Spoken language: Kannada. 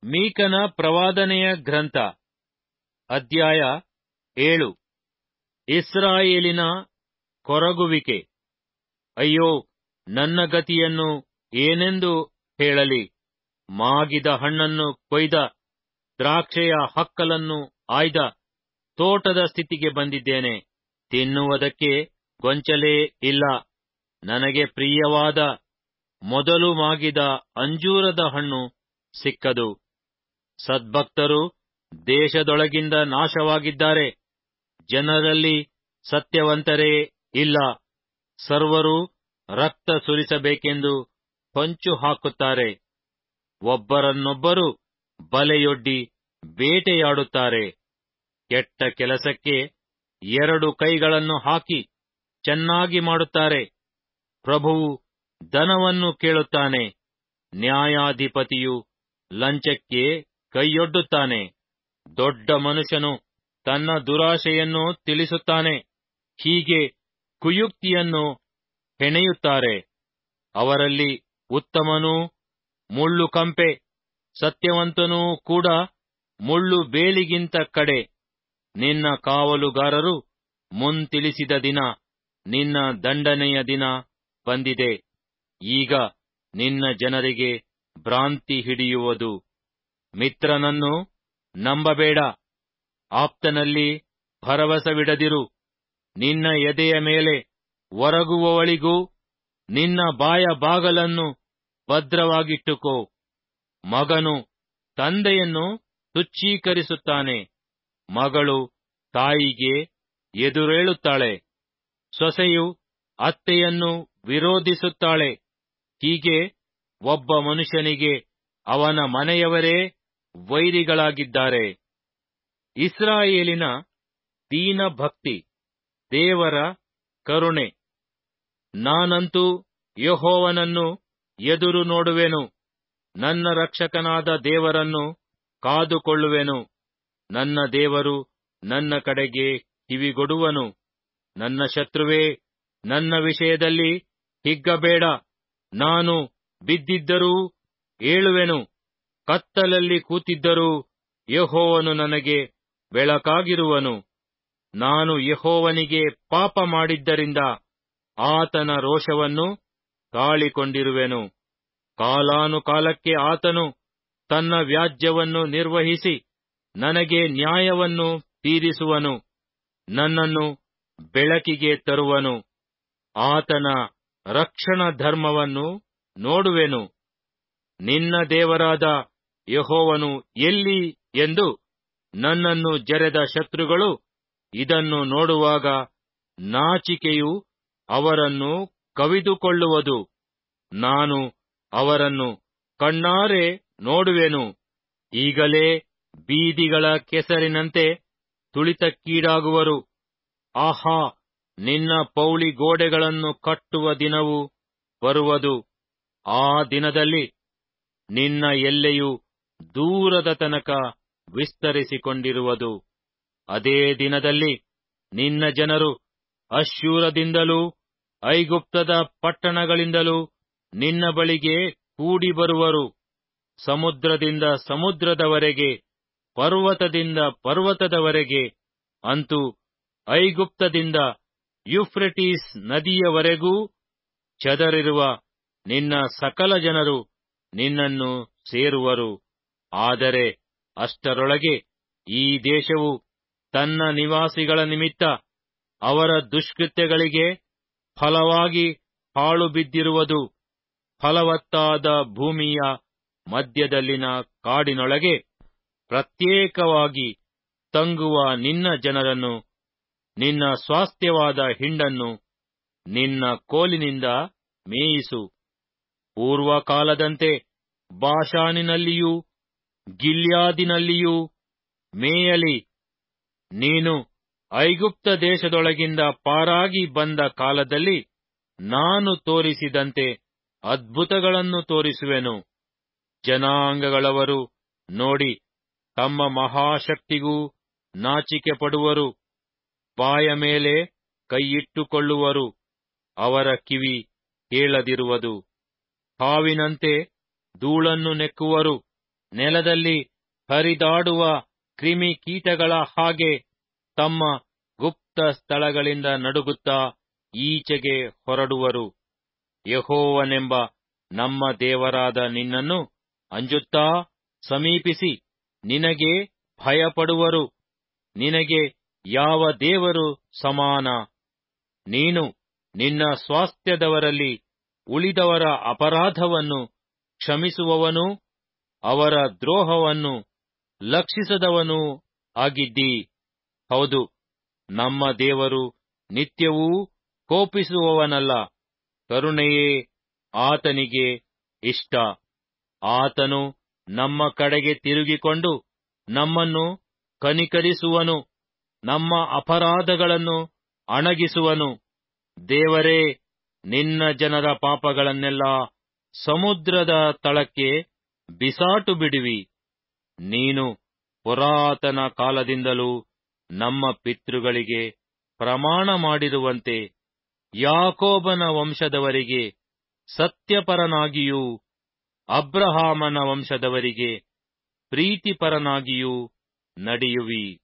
ಮೀಕನ ಪ್ರವಾದನೆಯ ಗ್ರಂಥ ಅಧ್ಯಾಯ ಏಳು ಇಸ್ರಾಯೇಲಿನ ಕೊರಗುವಿಕೆ ಅಯ್ಯೋ ನನ್ನ ಗತಿಯನ್ನು ಏನೆಂದು ಹೇಳಲಿ ಮಾಗಿದ ಹಣ್ಣನ್ನು ಕೊಯ್ದ ದ್ರಾಕ್ಷೆಯ ಹಕ್ಕಲನ್ನು ಆಯ್ದ ತೋಟದ ಸ್ಥಿತಿಗೆ ಬಂದಿದ್ದೇನೆ ತಿನ್ನುವುದಕ್ಕೆ ಗೊಂಚಲೇ ಇಲ್ಲ ನನಗೆ ಪ್ರಿಯವಾದ ಮೊದಲು ಮಾಗಿದ ಅಂಜೂರದ ಹಣ್ಣು ಸಿಕ್ಕದು ಸದ್ಭಕ್ತರು ದೇಶದೊಳಗಿಂದ ನಾಶವಾಗಿದ್ದಾರೆ ಜನರಲ್ಲಿ ಸತ್ಯವಂತರೇ ಇಲ್ಲ ಸರ್ವರು ರಕ್ತ ಸುರಿಸಬೇಕೆಂದು ಹೊಂಚು ಹಾಕುತ್ತಾರೆ ಒಬ್ಬರನ್ನೊಬ್ಬರು ಬಲೆಯೊಡ್ಡಿ ಬೇಟೆಯಾಡುತ್ತಾರೆ ಕೆಟ್ಟ ಕೆಲಸಕ್ಕೆ ಎರಡು ಕೈಗಳನ್ನು ಹಾಕಿ ಚೆನ್ನಾಗಿ ಮಾಡುತ್ತಾರೆ ಪ್ರಭುವು ದನವನ್ನು ಕೇಳುತ್ತಾನೆ ನ್ಯಾಯಾಧಿಪತಿಯು ಲಂಚಕ್ಕೆ ಕೈಯೊಡ್ಡುತ್ತಾನೆ ದೊಡ್ಡ ಮನುಷ್ಯನು ತನ್ನ ದುರಾಶೆಯನ್ನು ತಿಳಿಸುತ್ತಾನೆ ಹೀಗೆ ಕುಯುಕ್ತಿಯನ್ನು ಹೆಣೆಯುತ್ತಾರೆ ಅವರಲ್ಲಿ ಉತ್ತಮನೂ ಮುಳ್ಳು ಕಂಪೆ ಸತ್ಯವಂತನೂ ಕೂಡ ಮುಳ್ಳು ಬೇಲಿಗಿಂತ ಕಡೆ ನಿನ್ನ ಕಾವಲುಗಾರರು ಮುಂತಿಳಿಸಿದ ದಿನ ನಿನ್ನ ದಂಡನೆಯ ದಿನ ಬಂದಿದೆ ಈಗ ನಿನ್ನ ಜನರಿಗೆ ಭ್ರಾಂತಿ ಹಿಡಿಯುವುದು ಮಿತ್ರನನ್ನು ನಂಬಬೇಡ ಆಪ್ತನಲ್ಲಿ ಭರವಸವಿಡದಿರು ನಿನ್ನ ಎದೆಯ ಮೇಲೆ ಒರಗುವವಳಿಗೂ ನಿನ್ನ ಬಾಯ ಬಾಗಲನ್ನು ಭದ್ರವಾಗಿಟ್ಟುಕೋ ಮಗನು ತಂದೆಯನ್ನು ತುಚ್ಛೀಕರಿಸುತ್ತಾನೆ ಮಗಳು ತಾಯಿಗೆ ಎದುರೇಳುತ್ತಾಳೆ ಸೊಸೆಯು ಅತ್ತೆಯನ್ನು ವಿರೋಧಿಸುತ್ತಾಳೆ ಹೀಗೆ ಒಬ್ಬ ಮನುಷ್ಯನಿಗೆ ಅವನ ಮನೆಯವರೇ ವೈರಿಗಳಾಗಿದ್ದಾರೆ ಇಸ್ರಾಯೇಲಿನ ದೀನಭಕ್ತಿ ದೇವರ ಕರುಣೆ ನಾನಂತೂ ಯಹೋವನನ್ನು ಎದುರು ನೋಡುವೆನು ನನ್ನ ರಕ್ಷಕನಾದ ದೇವರನ್ನು ಕಾದುಕೊಳ್ಳುವೆನು ನನ್ನ ದೇವರು ನನ್ನ ಕಡೆಗೆ ಕಿವಿಗೊಡುವನು ನನ್ನ ಶತ್ರುವೇ ನನ್ನ ವಿಷಯದಲ್ಲಿ ಹಿಗ್ಗಬೇಡ ನಾನು ಬಿದ್ದಿದ್ದರೂ ಏಳುವೆನು ಕತ್ತಲಲ್ಲಿ ಕೂತಿದ್ದರೂ ಯಹೋವನು ನನಗೆ ಬೆಳಕಾಗಿರುವನು ನಾನು ಯಹೋವನಿಗೆ ಪಾಪ ಮಾಡಿದ್ದರಿಂದ ಆತನ ರೋಷವನ್ನು ತಾಳಿಕೊಂಡಿರುವೆನು ಕಾಲಾನುಕಾಲಕ್ಕೆ ಆತನು ತನ್ನ ವ್ಯಾಜ್ಯವನ್ನು ನಿರ್ವಹಿಸಿ ನನಗೆ ನ್ಯಾಯವನ್ನು ತೀರಿಸುವನು ನನ್ನನ್ನು ಬೆಳಕಿಗೆ ತರುವನು ಆತನ ರಕ್ಷಣಾ ಧರ್ಮವನ್ನು ನೋಡುವೆನು ನಿನ್ನ ದೇವರಾದ ಯಹೋವನು ಎಲ್ಲಿ ಎಂದು ನನ್ನನ್ನು ಜರೆದ ಶತ್ರುಗಳು ಇದನ್ನು ನೋಡುವಾಗ ನಾಚಿಕೆಯು ಅವರನ್ನು ಕವಿದುಕೊಳ್ಳುವುದು ನಾನು ಅವರನ್ನು ಕಣ್ಣಾರೆ ನೋಡುವೆನು ಈಗಲೇ ಬೀದಿಗಳ ಕೆಸರಿನಂತೆ ತುಳಿತಕ್ಕೀಡಾಗುವರು ಆಹಾ ನಿನ್ನ ಪೌಳಿ ಗೋಡೆಗಳನ್ನು ಕಟ್ಟುವ ದಿನವು ಬರುವುದು ಆ ದಿನದಲ್ಲಿ ನಿನ್ನ ಎಲ್ಲೆಯು ದೂರದ ತನಕ ವಿಸ್ತರಿಸಿಕೊಂಡಿರುವುದು ಅದೇ ದಿನದಲ್ಲಿ ನಿನ್ನ ಜನರು ಅಶ್ಶೂರದಿಂದಲೂ ಐಗುಪ್ತದ ಪಟ್ಟಣಗಳಿಂದಲೂ ನಿನ್ನ ಬಳಿಗೆ ಕೂಡಿ ಬರುವರು ಸಮುದ್ರದಿಂದ ಸಮುದ್ರದವರೆಗೆ ಪರ್ವತದಿಂದ ಪರ್ವತದವರೆಗೆ ಅಂತೂ ಐಗುಪ್ತದಿಂದ ಯುಫ್ರೆಟೀಸ್ ನದಿಯವರೆಗೂ ಚದರಿರುವ ನಿನ್ನ ಸಕಲ ಜನರು ನಿನ್ನನ್ನು ಸೇರುವರು ಆದರೆ ಅಷ್ಟರೊಳಗೆ ಈ ದೇಶವು ತನ್ನ ನಿವಾಸಿಗಳ ನಿಮಿತ್ತ ಅವರ ದುಷ್ಕೃತ್ಯಗಳಿಗೆ ಫಲವಾಗಿ ಹಾಳು ಬಿದ್ದಿರುವುದು ಫಲವತ್ತಾದ ಭೂಮಿಯ ಮಧ್ಯದಲ್ಲಿನ ಕಾಡಿನೊಳಗೆ ಪ್ರತ್ಯೇಕವಾಗಿ ತಂಗುವ ನಿನ್ನ ಜನರನ್ನು ನಿನ್ನ ಸ್ವಾಸ್ಥ್ಯವಾದ ಹಿಂಡನ್ನು ನಿನ್ನ ಕೋಲಿನಿಂದ ಮೇಯಿಸು ಪೂರ್ವಕಾಲದಂತೆ ಬಾಷಾನಿನಲ್ಲಿಯೂ ಗಿಲ್ಯಾದಿನಲ್ಲಿಯೂ ಮೇಯಲಿ ನೀನು ಐಗುಪ್ತ ದೇಶದೊಳಗಿಂದ ಪಾರಾಗಿ ಬಂದ ಕಾಲದಲ್ಲಿ ನಾನು ತೋರಿಸಿದಂತೆ ಅದ್ಭುತಗಳನ್ನು ತೋರಿಸುವೆನು ಜನಾಂಗಗಳವರು ನೋಡಿ ತಮ್ಮ ಮಹಾಶಕ್ತಿಗೂ ನಾಚಿಕೆ ಪಡುವರು ಬಾಯ ಮೇಲೆ ಕೈಯಿಟ್ಟುಕೊಳ್ಳುವರು ಅವರ ಕಿವಿ ಕೇಳದಿರುವುದು ಹಾವಿನಂತೆ ಧೂಳನ್ನು ನೆಕ್ಕುವರು ನೆಲದಲ್ಲಿ ಹರಿದಾಡುವ ಕ್ರಿಮಿಕೀಟಗಳ ಹಾಗೆ ತಮ್ಮ ಗುಪ್ತ ಸ್ಥಳಗಳಿಂದ ನಡುಗುತ್ತಾ ಈಚೆಗೆ ಹೊರಡುವರು ಯಹೋವನೆಂಬ ನಮ್ಮ ದೇವರಾದ ನಿನ್ನನ್ನು ಅಂಜುತ್ತಾ ಸಮೀಪಿಸಿ ನಿನಗೆ ಭಯಪಡುವರು ನಿನಗೆ ಯಾವ ದೇವರು ಸಮಾನ ನೀನು ನಿನ್ನ ಸ್ವಾಸ್ಥ್ಯದವರಲ್ಲಿ ಉಳಿದವರ ಅಪರಾಧವನ್ನು ಕ್ಷಮಿಸುವವನೂ ಅವರ ದ್ರೋಹವನ್ನು ಲಕ್ಷಿಸದವನೂ ಆಗಿದ್ದೀ ಹೌದು ನಮ್ಮ ದೇವರು ನಿತ್ಯವೂ ಕೋಪಿಸುವವನಲ್ಲ ಕರುಣೆಯೇ ಆತನಿಗೆ ಇಷ್ಟ ಆತನು ನಮ್ಮ ಕಡೆಗೆ ತಿರುಗಿಕೊಂಡು ನಮ್ಮನ್ನು ಕನಿಕರಿಸುವನು ನಮ್ಮ ಅಪರಾಧಗಳನ್ನು ಅಣಗಿಸುವನು ದೇವರೇ ನಿನ್ನ ಜನರ ಪಾಪಗಳನ್ನೆಲ್ಲ ಸಮುದ್ರದ ತಳಕ್ಕೆ ಬಿಸಾಟು ಬಿಡುವಿ ನೀನು ಪುರಾತನ ಕಾಲದಿಂದಲೂ ನಮ್ಮ ಪಿತೃಗಳಿಗೆ ಪ್ರಮಾಣ ಮಾಡಿರುವಂತೆ ಯಾಕೋಬನ ವಂಶದವರಿಗೆ ಸತ್ಯಪರನಾಗಿಯೂ ಅಬ್ರಹಾಮನ ವಂಶದವರಿಗೆ ಪ್ರೀತಿಪರನಾಗಿಯೂ ನಡೆಯುವಿ